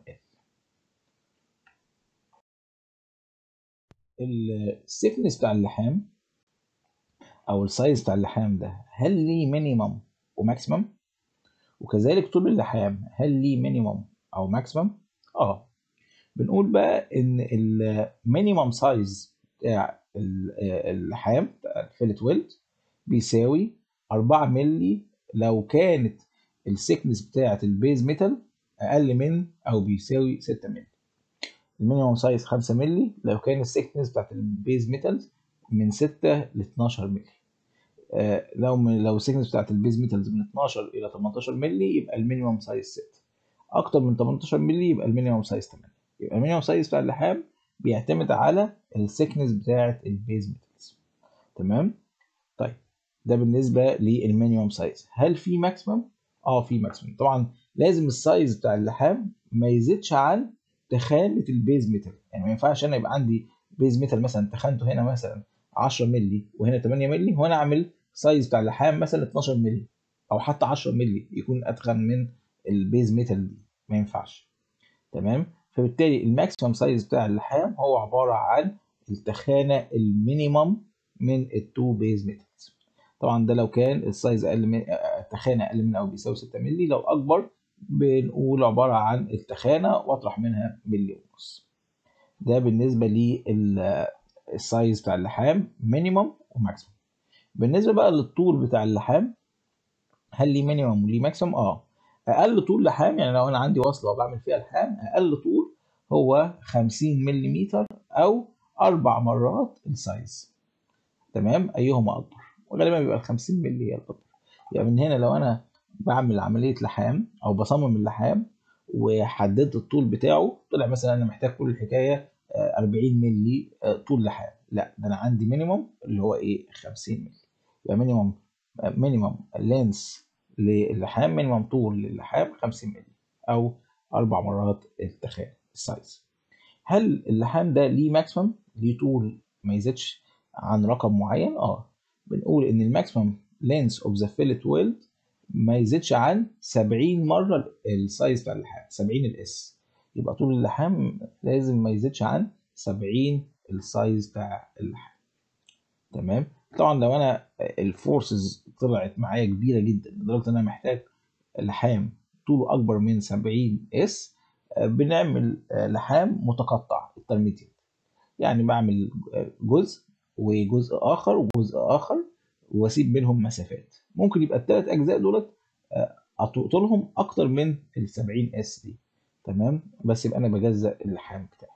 السيكنس بتاع اللحام او السايز بتاع اللحام ده هل ليه مينيمم وماكسيمم وكذلك طول اللحام هل ليه مينيمم او ماكسيمم اه بنقول بقى ان المينيمم سايز بتاع اللحام بتاع الفيلت ويلد بيساوي 4 مللي لو كانت السيكنس بتاعه البيز ميتال اقل من او بيساوي 6 مللي المينيمم سايز 5 مللي لو كان السيكنس بتاعت البيز ميتالز من 6 ل 12 مللي آه، لو من لو السيكنس بتاعت البيز ميتالز من 12 الى 18 مللي يبقى المينيمم سايز 6 اكتر من 18 مللي يبقى المينيمم سايز 8 يبقى المينيمم سايز بتاع اللحام بيعتمد على السيكنس بتاعت البيز ميتالز تمام طيب ده بالنسبه للمينيمم سايز هل في ماكسيمم اه في ماكسيمم طبعا لازم السايز بتاع اللحام ما يزيدش عن تخانه البيز ميتال يعني ما ينفعش انا يبقى عندي بيز ميتال مثلا تخانته هنا مثلا 10 مللي وهنا 8 مللي وانا اعمل سايز بتاع اللحام مثلا 12 مللي او حتى 10 مللي يكون اتخن من البيز ميتال دي ما ينفعش تمام فبالتالي الماكسيمم سايز بتاع اللحام هو عباره عن التخانه المينيمم من التو بيز ميتالز طبعا ده لو كان السايز اقل من التخانه اقل من او بيساوي 6 مللي لو اكبر بنقول عباره عن التخانه واطرح منها ملي ونص ده بالنسبه للسايز بتاع اللحام مينيمم وماكسيمم بالنسبه بقى للطول بتاع اللحام هل ليه مينيمم وليه ماكسيمم اه اقل طول لحام يعني لو انا عندي وصله وبعمل فيها لحام اقل طول هو 50 ملم او اربع مرات السايز تمام ايهما اكبر وغالبا بيبقى ال 50 مللي هي الاكبر يعني من هنا لو انا بعمل عمليه لحام او بصمم اللحام وحددت الطول بتاعه طلع مثلا انا محتاج كل الحكايه 40 مللي طول لحام لا ده انا عندي مينيمم اللي هو ايه 50 مللي يبقى مينيمم مينيمم لينس للحام مينيمم طول للحام 50 مللي او اربع مرات التخان السايز هل اللحام ده ليه ماكسيمم ليه طول ما يزيدش عن رقم معين اه بنقول ان الماكسيمم لينس اوف ذا فيلت ويلد ما يزيدش عن 70 مره السايز بتاع اللحام 70 الاس يبقى طول اللحام لازم ما يزيدش عن 70 السايز بتاع اللحام تمام طبعا لو انا الفورسز طلعت معايا كبيره جدا لدرجه ان انا محتاج لحام طوله اكبر من 70 اس بنعمل لحام متقطع الترميتيد يعني بعمل جزء وجزء اخر وجزء اخر واسيب بينهم مسافات ممكن يبقى الثلاث اجزاء دولت طولهم اكتر من ال 70 اس دي تمام بس يبقى انا بجزأ اللحام بتاعي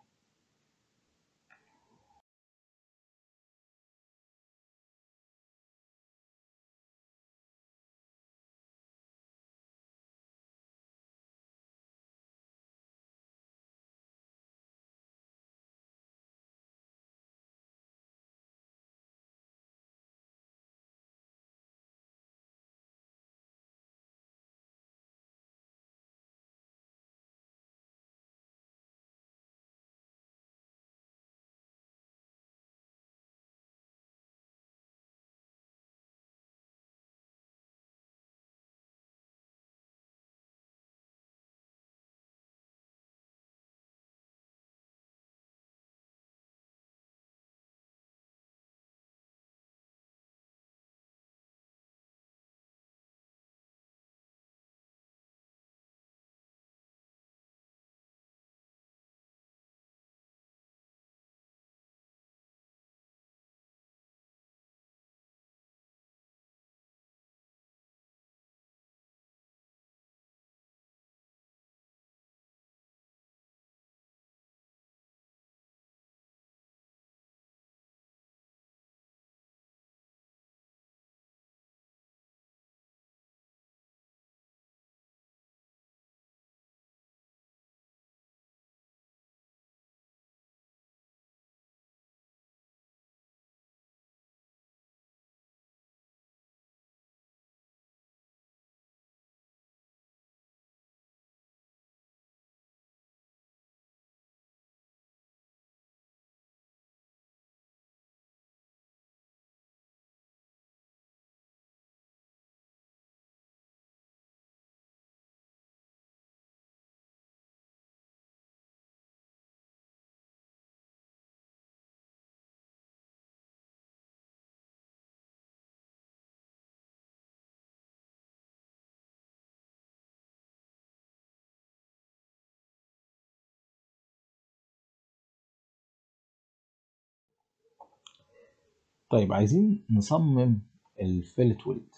طيب عايزين نصمم الفيلت ويلد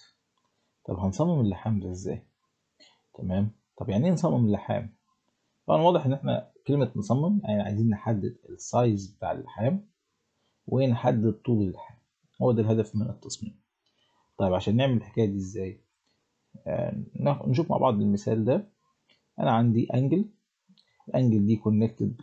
طب هنصمم اللحام ده ازاي تمام طب يعني ايه نصمم اللحام طبعا واضح ان احنا كلمة نصمم يعني عايزين نحدد السايز بتاع اللحام ونحدد طول اللحام هو ده الهدف من التصميم طيب عشان نعمل الحكايه دي ازاي آه نشوف مع بعض المثال ده انا عندي انجل الانجل دي كونكتد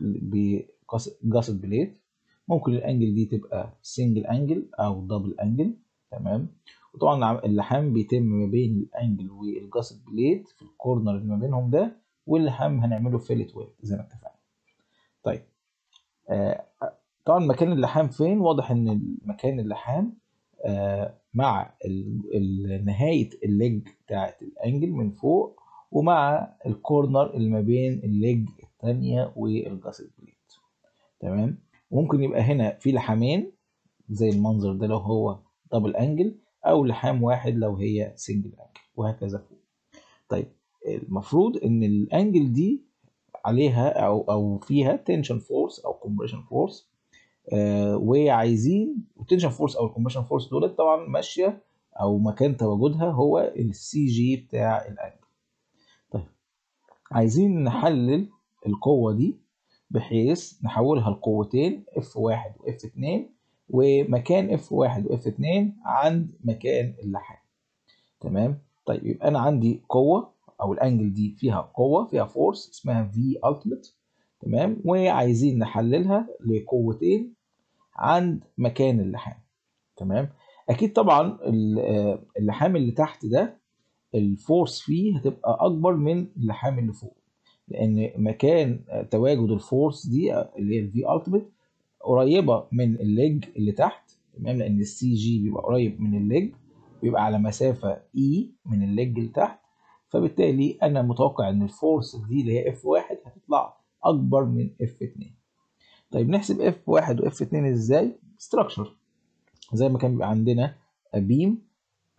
بجاسد بليت ممكن الانجل دي تبقى سنجل انجل او دبل انجل تمام وطبعا اللحام بيتم ما بين الانجل والجاسد بليت في الكورنر اللي ما بينهم ده واللحام هنعمله فيلت ويل زي ما اتفقنا طيب آه طبعا مكان اللحام فين واضح ان مكان اللحام آه مع نهايه الليج بتاعت الانجل من فوق ومع الكورنر اللي ما بين الليج الثانيه والجاسد بليت تمام ممكن يبقى هنا في لحامين زي المنظر ده لو هو دبل انجل او لحام واحد لو هي سنجل انجل وهكذا فوق طيب المفروض ان الانجل دي عليها او او فيها تنشن فورس او كومبريشن فورس آه وعايزين التنشن فورس او الكومبريشن فورس دول طبعا ماشيه او مكان تواجدها هو السي جي بتاع الانجل طيب عايزين نحلل القوه دي بحيث نحولها لقوتين F1 و F2 ومكان F1 و F2 عند مكان اللحام تمام طيب يبقى انا عندي قوه او الانجل دي فيها قوه فيها فورس اسمها V ultimate تمام وعايزين نحللها لقوتين عند مكان اللحام تمام اكيد طبعا اللحام اللي تحت ده الفورس فيه هتبقى اكبر من اللحام اللي فوق لان مكان تواجد الفورس دي اللي هي الفي التيميت قريبه من الليج اللي تحت تمام لان السي جي بيبقى قريب من الليج بيبقى على مسافه اي من الليج اللي تحت فبالتالي انا متوقع ان الفورس دي اللي هي اف واحد هتطلع اكبر من اف 2 طيب نحسب اف واحد واف 2 ازاي ستراكشر زي ما كان بيبقى عندنا بيم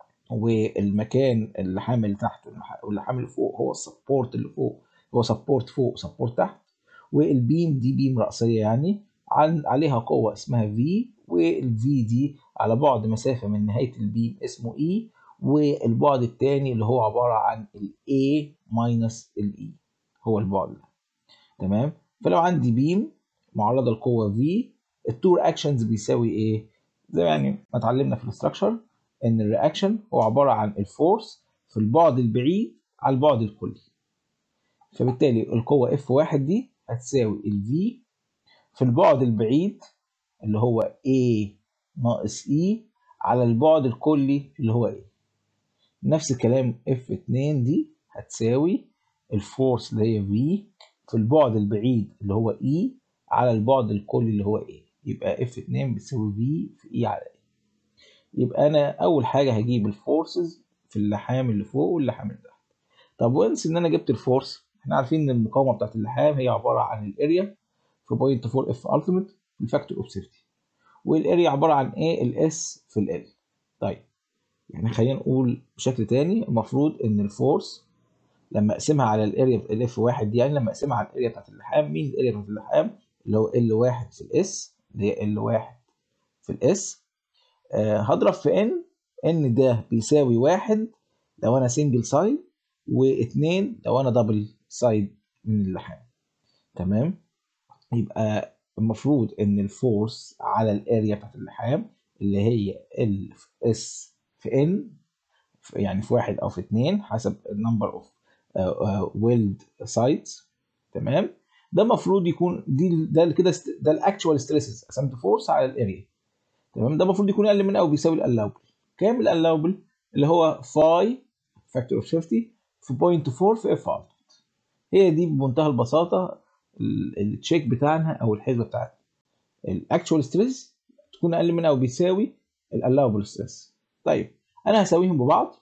والمكان اللي حامل تحت واللي حامل فوق هو السبورت اللي فوق هو سبورت فوق سبورت تحت والبيم دي بيم رأسية يعني عن عليها قوة اسمها V والفي دي على بعد مسافة من نهاية البيم اسمه E والبعد التاني اللي هو عبارة عن ال A minus ال E هو البعد ده تمام فلو عندي بيم معرضة لقوة V التور اكشنز بيساوي ايه زي يعني ما اتعلمنا في الاستراكشر ان الرياكشن هو عبارة عن الفورس في البعد البعيد على البعد الكلي فبالتالي القوة F1 دي هتساوي ال V في البعد البعيد اللي هو A ناقص E على البعد الكلي اللي هو A نفس الكلام F2 دي هتساوي الفورس اللي هي V في البعد البعيد اللي هو E على البعد الكلي اللي هو A يبقى F2 بتساوي V في E على A يبقى أنا أول حاجة هجيب الفورسز في اللحام اللي فوق واللحام اللي تحت طب وانس إن أنا جبت الفورس احنا عارفين ان المقاومه بتاعت اللحام هي عباره عن الاريا في 0.4 اف التيميت الفاكتور اوف سيفتي والاريا عباره عن ايه الاس في ال طيب يعني خلينا نقول بشكل تاني المفروض ان الفورس لما اقسمها على الاريا الاف واحد دي يعني لما اقسمها على الاريا بتاعت اللحام مين الاريا بتاعت اللحام اللي هو ال واحد في الاس اللي هي ال واحد في الاس آه هضرب في ان ان ده بيساوي واحد لو انا سنجل سايد واثنين لو انا دبل سايد من اللحام تمام يبقى المفروض ان الفورس على الاريا بتاعت اللحام اللي هي ال اس في ان يعني في واحد او في اتنين حسب النمبر اوف ويلد سايتس تمام ده المفروض يكون دي ده كده ده الاكشوال ستريسز قسمت فورس على الاريا تمام ده المفروض يكون اقل من او بيساوي الالاوبل كام الالاوبل اللي هو فاي فاكتور اوف سيفتي في 0.4 في اف التيميت هي دي بمنتهى البساطه التشيك بتاعنا او الحسبه بتاعتنا الاكشوال ستريس تكون اقل من او بيساوي الالاوبل ستريس طيب انا هساويهم ببعض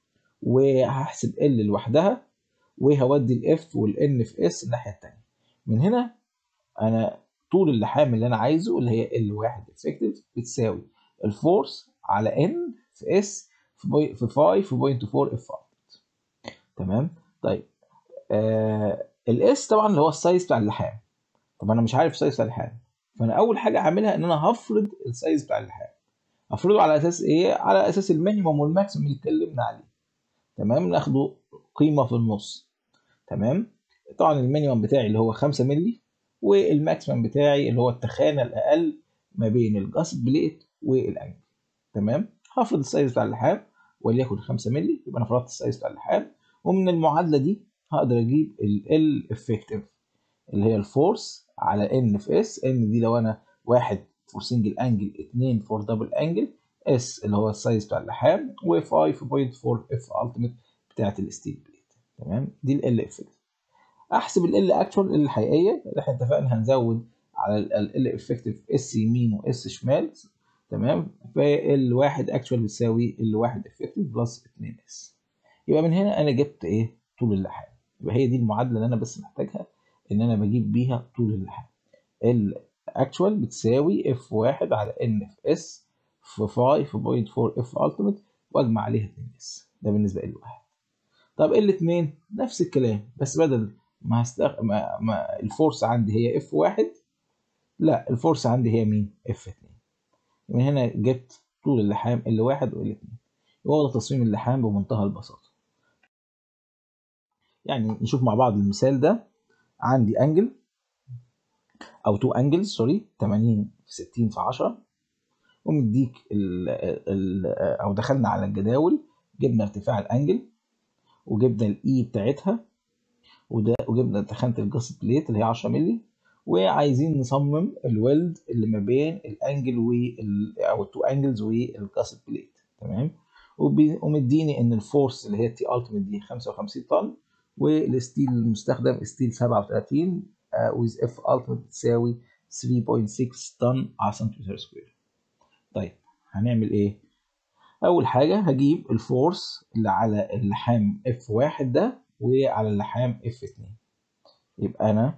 وهحسب ال لوحدها وهودي الاف والان في اس الناحيه الثانيه من هنا انا طول اللحام اللي انا عايزه اللي هي ال واحد افكتيف بتساوي الفورس على ان في اس في 5 في 0.4 اف تمام طيب آه الاس طبعا اللي هو السايز بتاع اللحام طب انا مش عارف السايز بتاع اللحام فانا اول حاجه اعملها ان انا هفرض السايز بتاع اللحام هفرضه على اساس ايه على اساس المينيموم والماكسيموم اللي اتكلمنا عليه تمام ناخده قيمه في النص تمام طبعا المينيموم بتاعي اللي هو 5 مللي والماكسيموم بتاعي اللي هو التخانه الاقل ما بين الجاست بليت والانجل تمام هفرض السايز بتاع اللحام وليكن 5 مللي يبقى انا فرضت السايز بتاع اللحام ومن المعادله دي هقدر اجيب ال افكتيف اللي هي الفورس على ان في اس ان دي لو انا واحد فور سنجل انجل 2 فور دبل انجل اس اللي هو السايز بتاع اللحام و 5.4 اف التيميت بتاعت الستيل بليت تمام دي ال افكتيف احسب ال اكتوال الحقيقيه اللي احنا اتفقنا هنزود على ال افكتيف اس يمين واس شمال تمام فالواحد اكتوال بتساوي الواحد افكتيف بلس 2 اس يبقى من هنا انا جبت ايه طول اللحام يبقى هي دي المعادله اللي انا بس محتاجها ان انا بجيب بيها طول اللحام الاكتوال بتساوي اف واحد على ان في اس في 5.4 اف التيميت واجمع عليها 2 اس ده بالنسبه للواحد طب الاثنين نفس الكلام بس بدل ما, هستغ... ما... ما الفورس عندي هي اف واحد لا الفورس عندي هي مين اف 2 من هنا جبت طول اللحام ال واحد وال 2 يبقى ده تصميم اللحام بمنتهى البساطه يعني نشوف مع بعض المثال ده عندي انجل او تو انجلز سوري 80 في 60 في 10 ومديك ال ال او دخلنا على الجداول جبنا ارتفاع الانجل وجبنا الاي بتاعتها وده وجبنا دخلت الجاست بليت اللي هي 10 مللي وعايزين نصمم الويلد اللي ما بين الانجل وال او التو انجلز والجاست بليت تمام ومديني ان الفورس اللي هي تي التيميت دي 55 طن والستيل المستخدم ستيل 37 ويز اف التيميت تساوي 3.6 طن على سنتيمتر سكوير طيب هنعمل ايه اول حاجه هجيب الفورس اللي على اللحام اف واحد ده وعلى اللحام اف 2 يبقى انا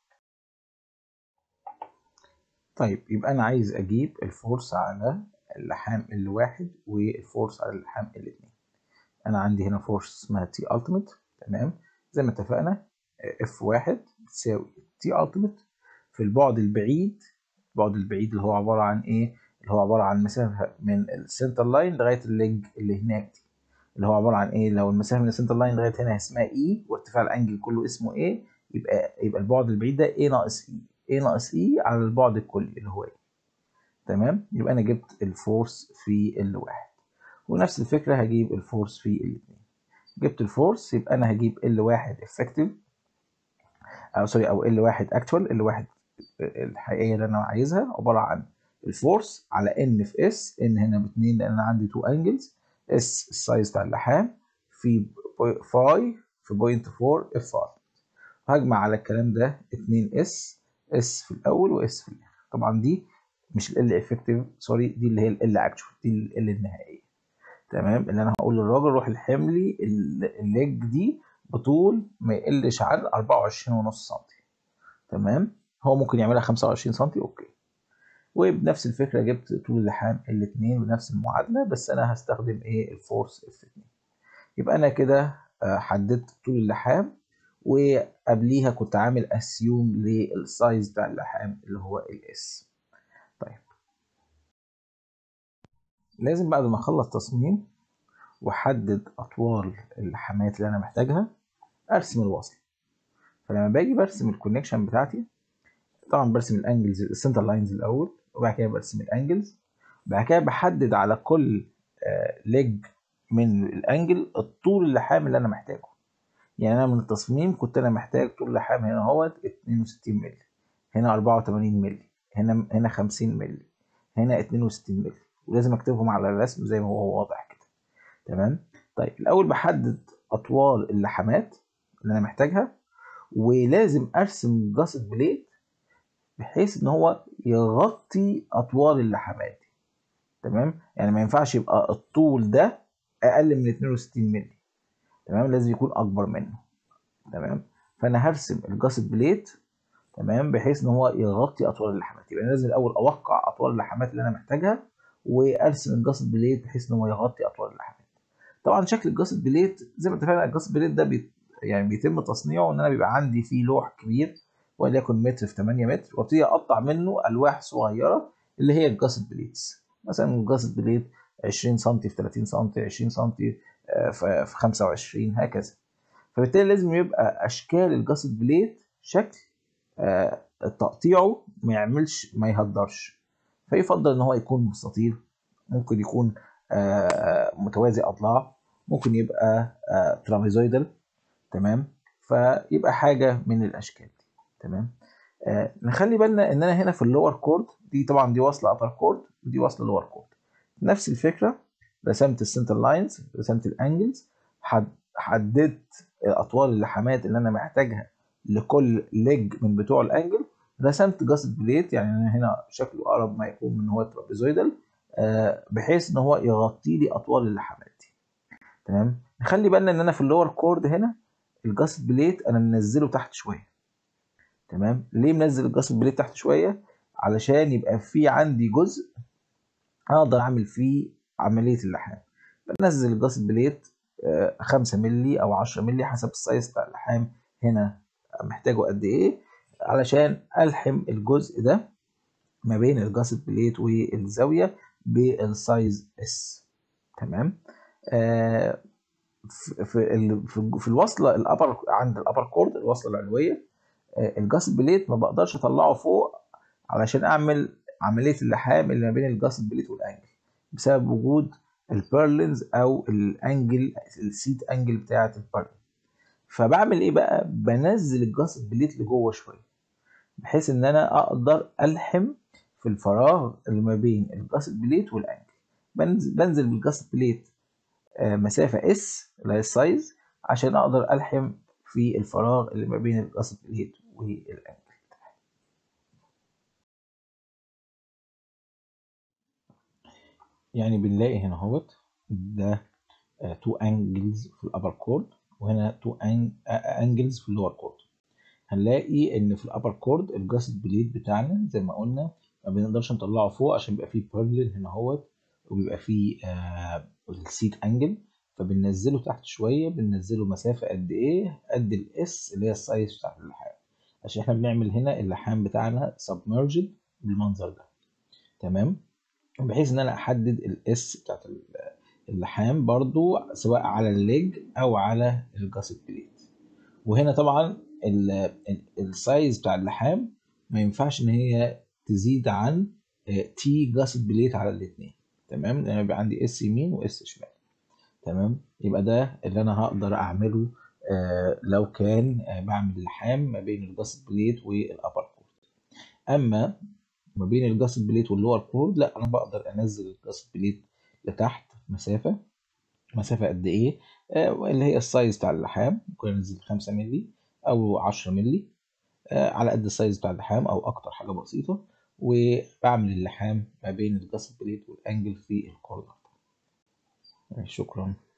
طيب يبقى انا عايز اجيب الفورس على اللحام الواحد والفورس على اللحام الاثنين انا عندي هنا فورس اسمها تي التيميت تمام زي ما اتفقنا اف واحد بتساوي تي التيميت في البعد البعيد البعد البعيد اللي هو عباره عن ايه اللي هو عباره عن مسافه من السنتر لاين لغايه الليج اللي هناك دي اللي هو عباره عن ايه لو المسافه من السنتر لاين لغايه هنا اسمها اي وارتفاع الانجل كله اسمه ايه يبقى يبقى البعد البعيد ده ايه ناقص اي ايه ناقص اي على البعد الكلي اللي هو ايه تمام يبقى انا جبت الفورس في الواحد ونفس الفكره هجيب الفورس في الاثنين جبت الفورس يبقى انا هجيب ال واحد افكتيف او سوري او ال واحد اكتوال ال واحد الحقيقيه اللي انا عايزها عباره عن الفورس على ان في اس ان هنا باتنين لان انا عندي تو انجلز اس السايز بتاع اللحام في فاي في بوينت 4 اف ار هجمع على الكلام ده 2 اس اس في الاول واس في الاخر طبعا دي مش ال افكتيف سوري دي اللي هي ال اكتوال دي ال النهائيه تمام اللي انا هقول للراجل روح الحم لي الليج دي بطول ما يقلش عن 24 ونص سم تمام هو ممكن يعملها 25 سم اوكي وبنفس الفكره جبت طول اللحام الاثنين بنفس المعادله بس انا هستخدم ايه الفورس اف 2 يبقى انا كده حددت طول اللحام وقبليها كنت عامل اسيوم للسايز بتاع اللحام اللي هو الاس طيب لازم بعد ما اخلص تصميم واحدد اطوال اللحامات اللي انا محتاجها ارسم الوصل فلما باجي برسم الكونكشن بتاعتي طبعا برسم الانجلز السنتر لاينز الاول وبعد كده برسم الانجلز بعد كده بحدد على كل ليج من الانجل الطول اللحام اللي انا محتاجه يعني انا من التصميم كنت انا محتاج طول لحام هنا اهوت 62 مللي هنا 84 مللي هنا هنا 50 مللي هنا 62 مللي ولازم اكتبهم على الرسم زي ما هو واضح كده تمام طيب الاول بحدد اطوال اللحامات اللي انا محتاجها ولازم ارسم جاست بليت بحيث ان هو يغطي اطوال اللحامات دي تمام يعني ما ينفعش يبقى الطول ده اقل من 62 مللي تمام لازم يكون اكبر منه تمام فانا هرسم الجاست بليت تمام بحيث ان هو يغطي اطوال اللحامات يبقى انا لازم الاول اوقع اطوال اللحامات اللي انا محتاجها وارسم الجاست بليت بحيث ان هو يغطي اطوال اللحامات طبعا شكل الجاست بليت زي ما اتفقنا الجاست بليت ده بيت يعني بيتم تصنيعه ان انا بيبقى عندي فيه لوح كبير وليكن متر في 8 متر وابتدي اقطع منه الواح صغيره اللي هي الجاست بليتس مثلا الجاست بليت 20 سم في 30 سم 20 سم في 25 هكذا فبالتالي لازم يبقى اشكال الجاست بليت شكل تقطيعه ما يعملش ما يهدرش فيفضل ان هو يكون مستطيل ممكن يكون آه، متوازي اضلاع ممكن يبقى ترابيزويدال تمام فيبقى حاجه من الاشكال دي تمام آه نخلي بالنا ان انا هنا في اللور كورد دي طبعا دي واصله ابر كورد ودي واصله لور كورد نفس الفكره رسمت السنتر لاينز رسمت الانجلز حددت اطوال اللحامات اللي انا محتاجها لكل ليج من بتوع الانجل رسمت جاست بليت يعني انا هنا شكله اقرب ما يكون من هو ترابيزويدال آه بحيث ان هو يغطي لي اطوال اللحامات دي تمام نخلي بالنا ان انا في اللور كورد هنا الجاست بليت انا منزله تحت شويه تمام ليه منزل الجاست بليت تحت شويه علشان يبقى في عندي جزء اقدر اعمل فيه عمليه اللحام بنزل الجاست بليت 5 مللي او 10 مللي حسب السايز بتاع اللحام هنا محتاجه قد ايه علشان الحم الجزء ده ما بين الجاست بليت والزاويه بالسايز اس تمام آه في في في الوصله الابر عند الابر كورد الوصله العلويه الجاست بليت ما بقدرش اطلعه فوق علشان اعمل عمليه اللحام اللي ما بين الجاست بليت والانجل بسبب وجود البيرلينز او الانجل السيت انجل بتاعه البيرلين فبعمل ايه بقى بنزل الجاست بليت لجوه شويه بحيث ان انا اقدر الحم في الفراغ اللي ما بين الجاست بليت والانجل بنزل, بنزل بالجاست بليت مسافه اس اللي هي السايز عشان اقدر الحم في الفراغ اللي ما بين الجاست بليت والانجل يعني بنلاقي هنا اهوت ده تو انجلز في الابر كورد وهنا تو انجلز في اللور كورد هنلاقي ان في الابر كورد الجاست بليت بتاعنا زي ما قلنا ما بنقدرش نطلعه فوق عشان بيبقى فيه بيرلين هنا اهوت وبيبقى فيه آه السيت انجل فبننزله تحت شويه بننزله مسافه قد ايه قد الاس اللي هي السايز بتاعت اللحام عشان احنا بنعمل هنا اللحام بتاعنا سبمرجد بالمنظر ده تمام بحيث ان انا احدد الاس بتاعت اللحام برضو سواء على الليج او على الجاست بليت وهنا طبعا السايز بتاع اللحام ما ينفعش ان هي تزيد عن تي جاست بليت على الاثنين تمام لان يبقى عندي اس يمين واس شمال تمام يبقى ده اللي انا هقدر اعمله آه لو كان آه بعمل لحام ما بين الجاست بليت والابر كورد اما ما بين الجاست بليت واللور كورد لا انا بقدر انزل الجاست بليت لتحت مسافه مسافه قد ايه آه اللي هي السايز بتاع اللحام ممكن انزل 5 مللي او 10 مللي آه على قد السايز بتاع اللحام او اكتر حاجه بسيطه وبعمل اللحام ما بين الجاست بليت والانجل في الكورنر شكرا